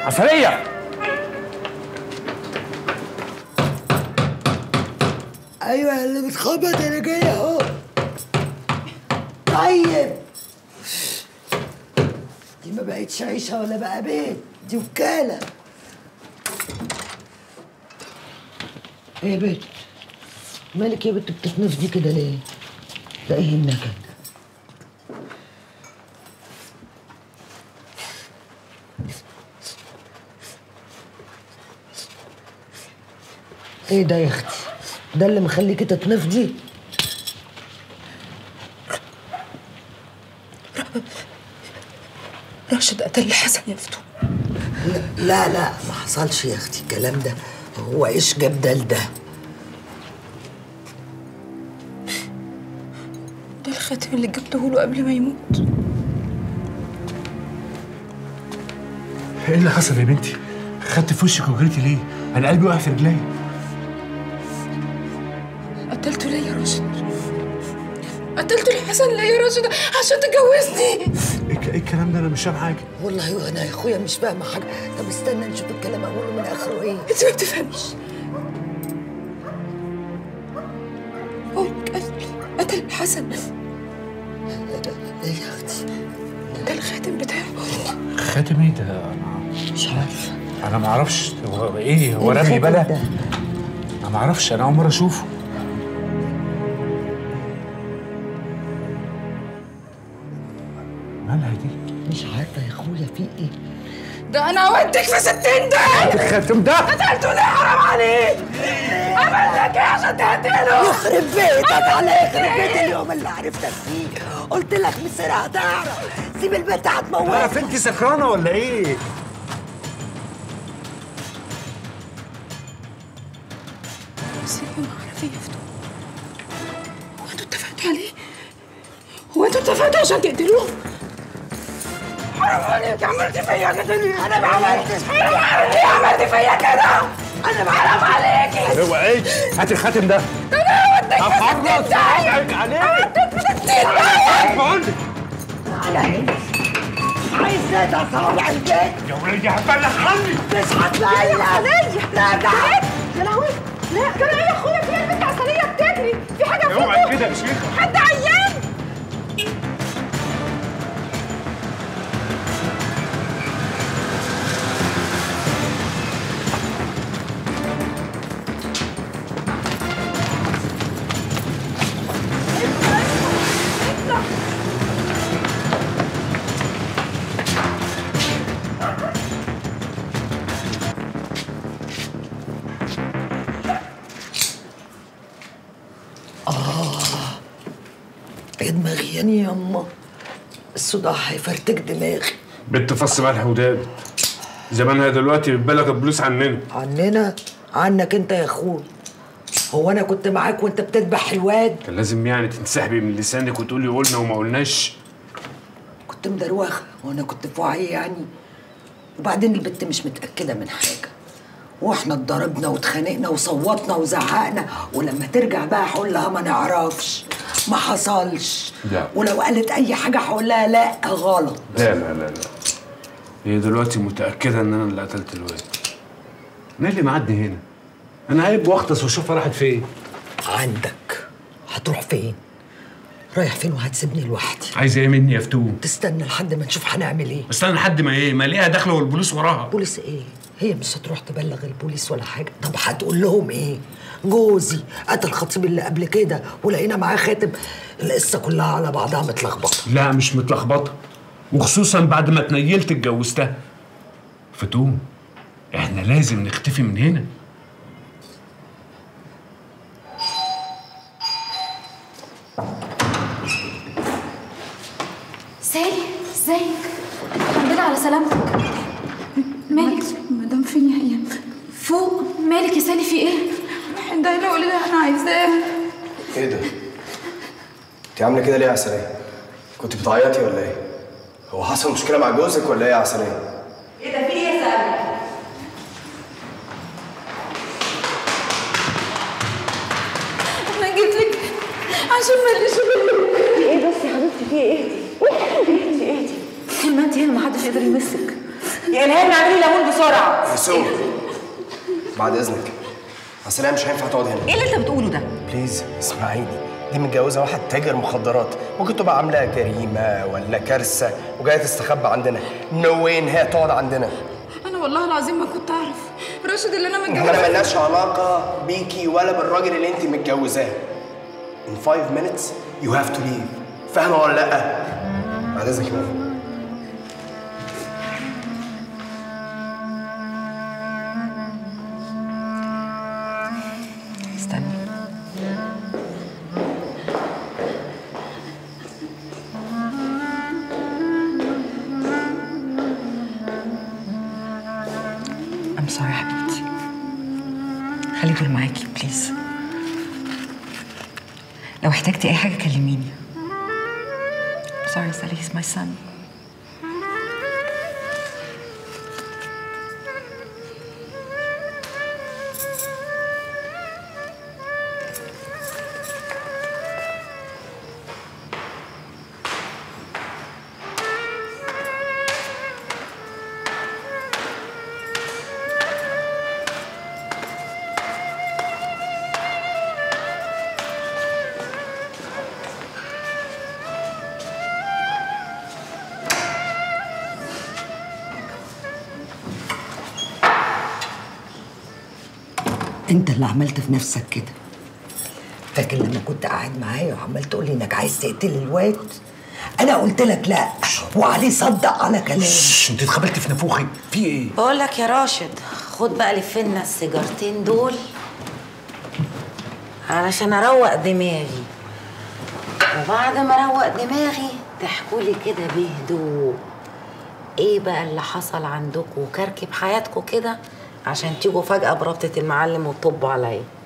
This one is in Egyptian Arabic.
عسلية ايوه اللي بتخبط انا جاي اهو طيب دي ما بقتش عيشه ولا بقى بيت دي وكاله ايه يا بنت مالك يا بنت بتتنفضي كده ليه؟ ده ايه النكد؟ ايه ده يا اختي؟ ده اللي مخليكي تتنفضي؟ راشد قتل حسن يا فتون لا لا ما حصلش يا اختي الكلام ده هو ايش جاب ده لده؟ ده الخاتم اللي جبته له قبل ما يموت ايه اللي حصل يا بنتي؟ خدت في وشك وجريتي ليه؟ انا قلبي وقع في رجلي قتلته ليه يا راشد قتلته لحسن ليه يا راشد عشان تجوزني ايه إيه الكلام ده انا مش فاهم حاجه والله وانا يا اخويا مش فاهمه حاجه طب استنى نشوف الكلام اوله من اخره ايه انت ما بتفهمش هو قتل قتل حسن ايه يا اختي ده الخاتم بتاعه خاتم ايه ده؟ انا مش عارفه انا ما اعرفش هو ايه هو إيه رمي الخاتم بلا ده؟ انا ما اعرفش انا اول مره اشوفه مالها دي؟ مش عارفه يا اخويا في ايه ده انا اوديك في ستين ده الخاتم ده قتلته ليه حرام عليك عمل لك ايه عشان تقتله يخرب بيتك على يخرب بيت اليوم اللي عرفتك فيه قلت لك مصير هتعرف سيب البنت هتموت عارف انت سكرانه ولا ايه؟ بس يوم عرفي يا فتون هو انتوا اتفقتوا عليه؟ هو انتوا اتفقتوا عشان تقتلوه؟ حرام عليك عملت فيا كده ليه؟ انا ما عملتش حرام عليك عملت فيا كده؟ انا ما حرام عليكي هو ايه؟ هات الخاتم ده انا هوديك في هفرط ستين ده حقك عليك هوديك في ستين ده بقول لك على هنا عايز ندى صوابع البيت يا ولدي هتبلغ عني مش هتلاقي راجع يا لهوي لا كده ايه يا اخويا في البنت عسليه بتجري في حاجه في اوعي كده يا شيخه حد عيان يا دماغي يعني يا اما الصداع هيفرتك دماغي بنت فص ملح وداد زمانها دلوقتي بتبلغ الفلوس عننا عننا عنك انت يا اخوي هو انا كنت معاك وانت بتذبح الواد كان لازم يعني تنسحبي من لسانك وتقولي قلنا وما قلناش كنت مدروخه وانا كنت في وعي يعني وبعدين البت مش متاكده من حاجه واحنا اتضربنا واتخانقنا وصوتنا وزعقنا ولما ترجع بقى هقول لها ما نعرفش ما حصلش لا. ولو قالت اي حاجه هقول لها لا غلط لا لا لا لا هي دلوقتي متأكدة إن أنا اللي قتلت الواد أنا اللي معدي هنا أنا عيب واغطس واشوفها راحت فين عندك هتروح فين رايح فين وهتسيبني لوحدي عايزة إيه مني يا فتون؟ تستنى لحد ما نشوف هنعمل ايه استنى لحد ما إيه؟ ما ليها داخلة والبوليس وراها بوليس ايه هي مش هتروح تبلغ البوليس ولا حاجه طب هتقول لهم ايه جوزي قتل خطيب اللي قبل كده ولقينا معاه خاتم القصه كلها على بعضها متلخبطه لا مش متلخبطة وخصوصا بعد ما اتنيلت اتجوزتها فتون إحنا لازم نختفي من هنا سالي ازيك الحمد لله على سلامتك مالك مدام فين يا ايام فوق مالك يا سالي في ايه ده اللي قولي لها انا عايزاه ايه ده؟ انت عامله كده ليه يا عسلية؟ كنت بتعيطي ولا ايه؟ هو حصل مشكلة مع جوزك ولا ايه يا عسلية؟ انا جيت لك عشان ماليش غيرك ايه بس يا حبيبتي في ايه اهدي اهدي اهدي طول ما انت هنا محدش يقدر يمسك يا الهام اعملي ليمون بسرعه سو بعد اذنك اصل هي مش هينفع تقعد هنا ايه اللي انت بتقوله ده بليز اسمعيني دي متجوزه واحد تاجر مخدرات ممكن تبقى عامله جريمه ولا كارثه وجايه تستخبى عندنا نو واي ان هي تقعد عندنا انا والله العظيم ما كنت اعرف راشد اللي انا احنا متجوزه ملناش علاقه بيكي ولا بالراجل اللي انت متجوزاه in five minutes you have to leave فاهمه ولا لا بعد اذنك يا ماما استني I'm sorry حبيبتي خلي دول معاكي بليز لو احتجتي اي حاجه كلميني sorry Sally he's my son انت اللي عملت في نفسك كده فاكر لما كنت قاعد معايا وعمال تقول لي انك عايز تقتل الواد انا قلت لك لا وعليه صدق على كلامي انت اتخبلت في نافوخي في ايه بقول لك يا راشد خد بقى لفنا السيجارتين دول علشان اروق دماغي وبعد ما اروق دماغي تحكولي كده بهدوء ايه بقى اللي حصل عندكم وكركب حياتكم كده عشان تيجوا فجأة بربطة المعلم وتطبوا عليا